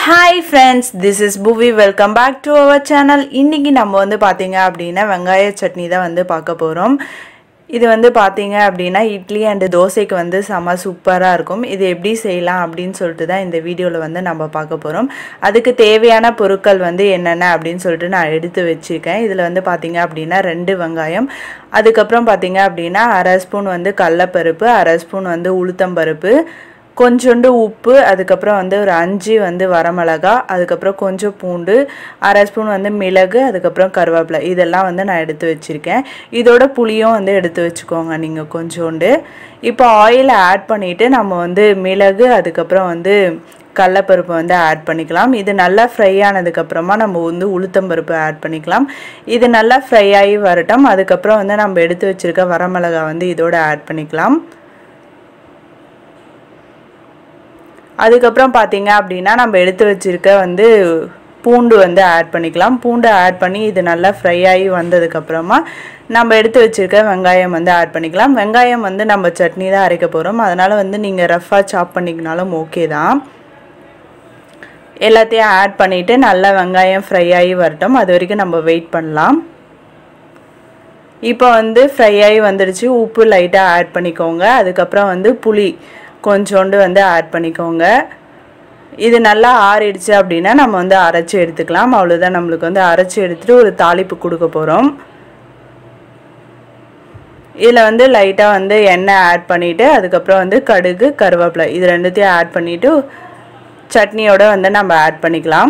hi friends this is Puvi welcome back to our channel இன்றைக்கி நம்ம வந்து பார்த்தீங்க அப்படின்னா வெங்காய சட்னி தான் வந்து பார்க்க போகிறோம் இது வந்து பார்த்தீங்க அப்படின்னா இட்லி அண்டு தோசைக்கு வந்து செம சூப்பராக இருக்கும் இது எப்படி செய்யலாம் அப்படின்னு சொல்லிட்டு தான் இந்த வீடியோவில் வந்து நம்ம பார்க்க போகிறோம் அதுக்கு தேவையான பொருட்கள் வந்து என்னென்ன அப்படின்னு சொல்லிட்டு நான் எடுத்து வச்சுருக்கேன் இதில் வந்து பார்த்தீங்க அப்படின்னா ரெண்டு வெங்காயம் அதுக்கப்புறம் பார்த்தீங்க அப்படின்னா அரை ஸ்பூன் வந்து கடலப்பருப்பு அரை ஸ்பூன் வந்து உளுத்தம்பருப்பு கொஞ்சோண்டு உப்பு அதுக்கப்புறம் வந்து ஒரு அஞ்சு வந்து வரமிளகா அதுக்கப்புறம் கொஞ்சம் பூண்டு அரை ஸ்பூன் வந்து மிளகு அதுக்கப்புறம் கருவேப்பிலை இதெல்லாம் வந்து நான் எடுத்து வச்சுருக்கேன் இதோட புளியும் வந்து எடுத்து வச்சுக்கோங்க நீங்கள் கொஞ்சோண்டு இப்போ ஆயிலை ஆட் பண்ணிவிட்டு நம்ம வந்து மிளகு அதுக்கப்புறம் வந்து கடலப்பருப்பு வந்து ஆட் பண்ணிக்கலாம் இது நல்லா ஃப்ரை ஆனதுக்கப்புறமா நம்ம வந்து உளுத்தம்பருப்பு ஆட் பண்ணிக்கலாம் இது நல்லா ஃப்ரை ஆகி வரட்டும் அதுக்கப்புறம் வந்து நம்ம எடுத்து வச்சுருக்க வரமிளகா வந்து இதோட ஆட் பண்ணிக்கலாம் அதுக்கப்புறம் பார்த்தீங்க அப்படின்னா நம்ம எடுத்து வச்சுருக்க வந்து பூண்டு வந்து ஆட் பண்ணிக்கலாம் பூண்டு ஆட் பண்ணி இது நல்லா ஃப்ரை ஆகி வந்ததுக்கப்புறமா நம்ம எடுத்து வச்சுருக்க வெங்காயம் வந்து ஆட் பண்ணிக்கலாம் வெங்காயம் வந்து நம்ம சட்னி தான் அரைக்க போகிறோம் அதனால் வந்து நீங்கள் ரஃப்பாக சாப் பண்ணிக்கினாலும் ஓகே தான் எல்லாத்தையும் ஆட் பண்ணிவிட்டு நல்லா வெங்காயம் ஃப்ரை ஆகி வரட்டும் அது வரைக்கும் நம்ம வெயிட் பண்ணலாம் இப்போ வந்து ஃப்ரை ஆகி வந்துடுச்சு உப்பு லைட்டாக ஆட் பண்ணிக்கோங்க அதுக்கப்புறம் வந்து புளி கொஞ்சோண்டு வந்து ஆட் பண்ணிக்கோங்க இது நல்லா ஆறிடுச்சு அப்படின்னா நம்ம வந்து அரைச்சி எடுத்துக்கலாம் அவ்வளோதான் நம்மளுக்கு வந்து அரைச்சி எடுத்துகிட்டு ஒரு தாளிப்பு கொடுக்க போகிறோம் இதில் வந்து லைட்டாக வந்து எண்ணெய் ஆட் பண்ணிவிட்டு அதுக்கப்புறம் வந்து கடுகு கருவேப்பிலை இது ரெண்டுத்தையும் ஆட் பண்ணிவிட்டு சட்னியோட வந்து நம்ம ஆட் பண்ணிக்கலாம்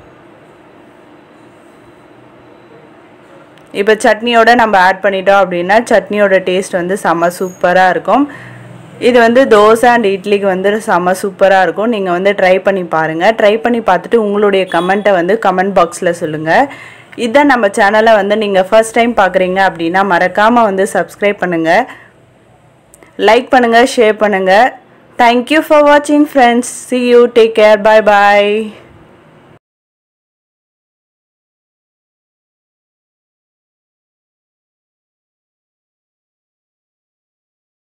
இப்போ சட்னியோட நம்ம ஆட் பண்ணிட்டோம் அப்படின்னா சட்னியோட டேஸ்ட் வந்து செம்ம சூப்பராக இருக்கும் இது வந்து தோசை அண்ட் இட்லிக்கு வந்து செம்ம சூப்பராக இருக்கும் நீங்கள் வந்து ட்ரை பண்ணி பாருங்கள் ட்ரை பண்ணி பார்த்துட்டு உங்களுடைய கமெண்ட்டை வந்து கமெண்ட் பாக்ஸில் சொல்லுங்கள் இதான் நம்ம சேனலை வந்து நீங்கள் ஃபர்ஸ்ட் டைம் பார்க்குறீங்க அப்படின்னா மறக்காமல் வந்து சப்ஸ்கிரைப் பண்ணுங்கள் லைக் பண்ணுங்கள் ஷேர் பண்ணுங்கள் தேங்க்யூ ஃபார் வாட்சிங் friends see you take care bye bye